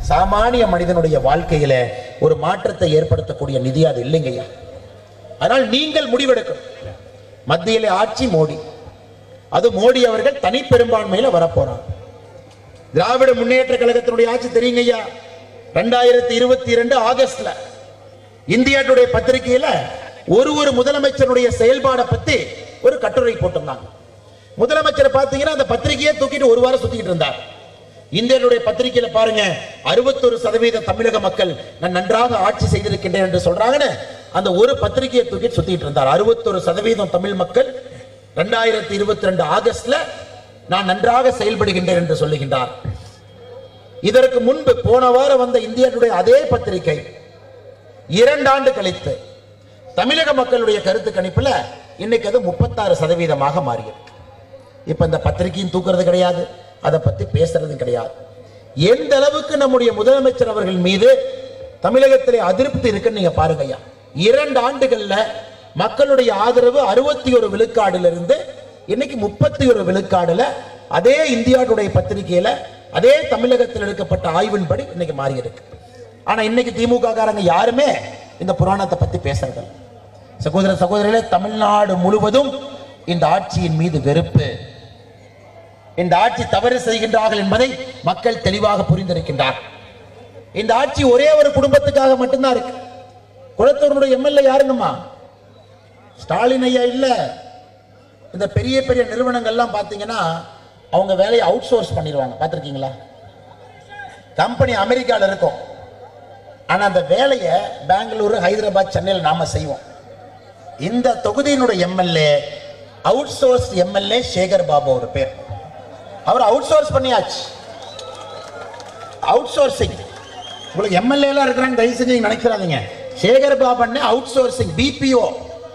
சாமானிய மனிதனுடைய வாழ்க்கையில ஒரு மாற்றத்தை ஏற்படுத்தக்கூடிய நிதி அது இல்லைங்கய்யா அதனால் நீங்கள் முடிவெடுக்கணும் மத்தியிலே ஆட்சி மோடி அது மோடி அவர்கள் தனி பெரும்பான்மையில வரப்போறாங்க திராவிட முன்னேற்ற கழகத்தினுடைய ஆட்சி தெரியுங்கய்யா ரெண்டாயிரத்தி இருபத்தி இரண்டு ஆகஸ்ட்ல இந்தியா டுடே பத்திரிகையில ஒரு ஒரு முதலமைச்சருடைய செயல்பாடை பத்தி ஒரு கட்டுரை போட்டிருந்தாங்க முதலமைச்சரை பார்த்தீங்கன்னா அந்த பத்திரிகையை தூக்கிட்டு ஒரு வாரம் சுத்திட்டு இருந்தார் இந்தியனுடைய பத்திரிகையில பாருங்க அறுபத்தொரு சதவீத தமிழக மக்கள் நான் நன்றாக ஆட்சி செய்திருக்கின்றேன் என்று சொல்றாங்கன்னு அந்த ஒரு பத்திரிகையை தூக்கிட்டு சுத்திட்டு இருந்தார் அறுபத்தொரு சதவீதம் தமிழ் மக்கள் ரெண்டாயிரத்தி இருபத்தி ரெண்டு ஆகஸ்ட்ல நான் நன்றாக செயல்படுகின்றேன் என்று சொல்லுகின்றார் இதற்கு முன்பு போன வாரம் வந்த இந்தியனுடைய அதே பத்திரிகை இரண்டாண்டு கழித்து தமிழக மக்களுடைய கருத்து கணிப்புல இன்னைக்கு அது முப்பத்தாறு சதவீதமாக மாறியது இப்ப இந்த பத்திரிகையும் தூக்குறது கிடையாது அதை பத்தி பேசுறதும் கிடையாது எந்த அளவுக்கு நம்முடைய முதலமைச்சர் அவர்கள் மீது தமிழகத்திலே அதிருப்தி இருக்குன்னு நீங்க பாருங்க ஐயா இரண்டு ஆண்டுகள்ல மக்களுடைய ஆதரவு அறுபத்தி ஒரு விழுக்காடுல இருந்து இன்னைக்கு முப்பத்தி ஒரு விழுக்காடுல அதே இந்தியாவுடைய பத்திரிகையில அதே தமிழகத்தில் எடுக்கப்பட்ட ஆய்வின்படி இன்னைக்கு மாறி இருக்கு ஆனா இன்னைக்கு திமுக காரங்க யாருமே இந்த புராணத்தை பத்தி பேசுறதில்லை சகோதர சகோதரிகளே தமிழ்நாடு முழுவதும் இந்த ஆட்சியின் மீது வெறுப்பு இந்த ஆட்சி தவறு செய்கின்றார்கள் என்பதை மக்கள் தெளிவாக புரிந்திருக்கின்றார் இந்த ஆட்சி ஒரே ஒரு குடும்பத்துக்காக மட்டும்தான் இருக்கு குளத்தூருடைய எம்எல்ஏ யாருங்கம்மா ஸ்டாலின் ஐயா இல்ல இந்த பெரிய பெரிய நிறுவனங்கள்லாம் பார்த்தீங்கன்னா அவங்க வேலையை அவுட் சோர்ஸ் பண்ணிடுவாங்க பார்த்துருக்கீங்களா கம்பெனி அமெரிக்காவில் இருக்கும் ஆனா அந்த வேலையை பெங்களூரு ஹைதராபாத் சென்னையில் நாம செய்வோம் இந்த தொகுதியினுடைய MLA outsource MLA Sekar Babu ஒரு பேர் அவர் அவுட் சோர்ஸ் பண்ணியாச்சு அவுட் சோர்சிங் உங்களுக்கு எம்எல்ஏலாம் இருக்கிறாங்க தயவு செஞ்சு நீங்க நினைக்கிறாதீங்க Sekar Babu outsourcing BPO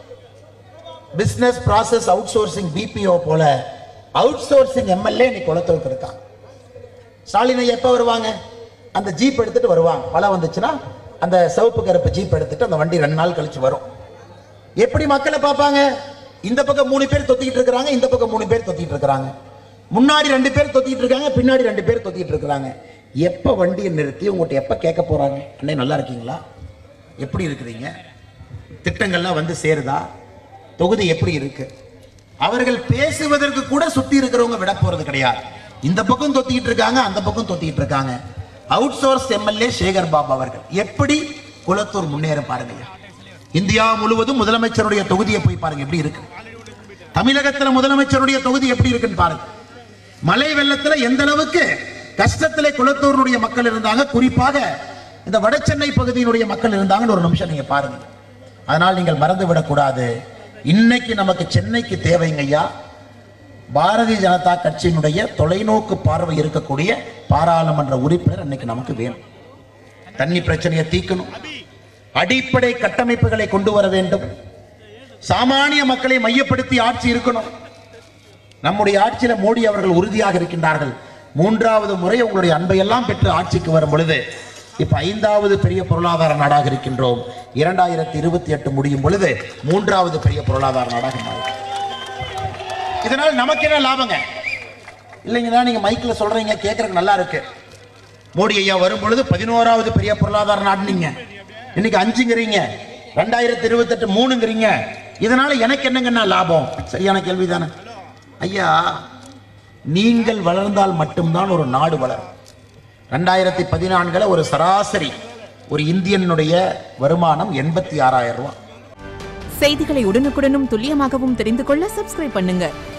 business process outsourcing BPO போல அவுட் சோர்சிங் எம்எல்ஏ நீ குளத்தூருக்கு இருக்கான் ஸ்டாலினை எப்போ வருவாங்க அந்த ஜீப் எடுத்துட்டு வருவாங்க மழை வந்துச்சுன்னா அந்த சிவப்பு கருப்பு ஜீப் எடுத்துட்டு அந்த வண்டி ரெண்டு நாள் கழிச்சு வரும் எப்படி மக்களை பார்ப்பாங்க இந்த பக்கம் மூணு பேர் தொத்திக்கிட்டு இருக்கிறாங்க இந்த பக்கம் மூணு பேர் தொத்திட்டு இருக்கிறாங்க முன்னாடி ரெண்டு பேர் தொத்திட்டு இருக்காங்க பின்னாடி ரெண்டு பேர் தொத்திட்டு இருக்கிறாங்க எப்ப வண்டியை நிறுத்தி உங்கள்கிட்ட எப்ப கேட்க போறாங்க அண்ணே நல்லா இருக்கீங்களா எப்படி இருக்கிறீங்க திட்டங்கள்லாம் வந்து சேருதா தொகுதி எப்படி இருக்கு அவர்கள் பேசுவதற்கு கூட சுத்தி இருக்கிறவங்க விட போறது கிடையாது இந்த பக்கம் தொத்திக்கிட்டு இருக்காங்க அந்த பக்கம் தொத்திக்கிட்டு இருக்காங்க outsource MLA Sekar Babu அவர்கள் எப்படி குளத்தூர் முன்னேற பாருங்க ஐயா. இந்தியா முழுவதும் முதலமைச்சருடைய தொகுதியை போய் பாருங்க எப்படி இருக்கு தமிழகத்துல முதலமைச்சருடைய தொகுதி எப்படி இருக்குன்னு பாருங்க மழை வெள்ளத்துல எந்த அளவுக்கு கஷ்டத்திலே குளத்தூருடைய மக்கள் இருந்தாங்க குறிப்பாக இந்த வடசென்னை பகுதியினுடைய மக்கள் இருந்தாங்கன்னு ஒரு நிமிஷம் நீங்க பாருங்க அதனால் நீங்கள் மறந்து விடக்கூடாது இன்னைக்கு நமக்கு சென்னைக்கு தேவைங்க ஐயா பாரதிய ஜனதா கட்சியினுடைய தொலைநோக்கு பார்வை இருக்கக்கூடிய பாராளுமன்ற உறுப்பினர் இன்னைக்கு நமக்கு வேணும் தண்ணி பிரச்சனையை தீர்க்கணும் அடிப்படை கட்டமைப்புகளை கொண்டு வர வேண்டும் சாமானிய மக்களை மையப்படுத்தி ஆட்சி இருக்கணும் நம்முடைய ஆட்சியில மோடி அவர்கள் உறுதியாக இருக்கின்றார்கள் மூன்றாவது முறை உங்களுடைய அன்பையெல்லாம் பெற்று ஆட்சிக்கு வரும் பொழுது இப்ப ஐந்தாவது பெரிய பொருளாதார நாடாக இருக்கின்றோம் இரண்டாயிரத்தி இருபத்தி எட்டு முடியும் பொழுது மூன்றாவது பெரிய பொருளாதார நாடாக மாறும் இதனால் நமக்கு என்ன லாபங்க இல்லைங்கன்னா நீங்க மைக்ல சொல்றீங்க கேட்கறதுக்கு நல்லா இருக்கு மோடி ஐயா வரும் பொழுது பதினோராவது பெரிய பொருளாதார நாடுனீங்க இன்னைக்கு அஞ்சுங்கிறீங்க ரெண்டாயிரத்தி இருபத்தெட்டு மூணுங்கிறீங்க இதனால எனக்கு என்னங்கன்னா லாபம் சரியான கேள்விதானே ஐயா நீங்கள் வளர்ந்தால் மட்டும்தான் ஒரு நாடு வளரும் ரெண்டாயிரத்தி பதினான்குல ஒரு சராசரி ஒரு இந்தியனுடைய வருமானம் எண்பத்தி ஆறாயிரம் ரூபாய் செய்திகளை உடனுக்குடனும் துல்லியமாகவும் தெரிந்து கொள்ள சப்ஸ்கிரைப் பண்ணுங்க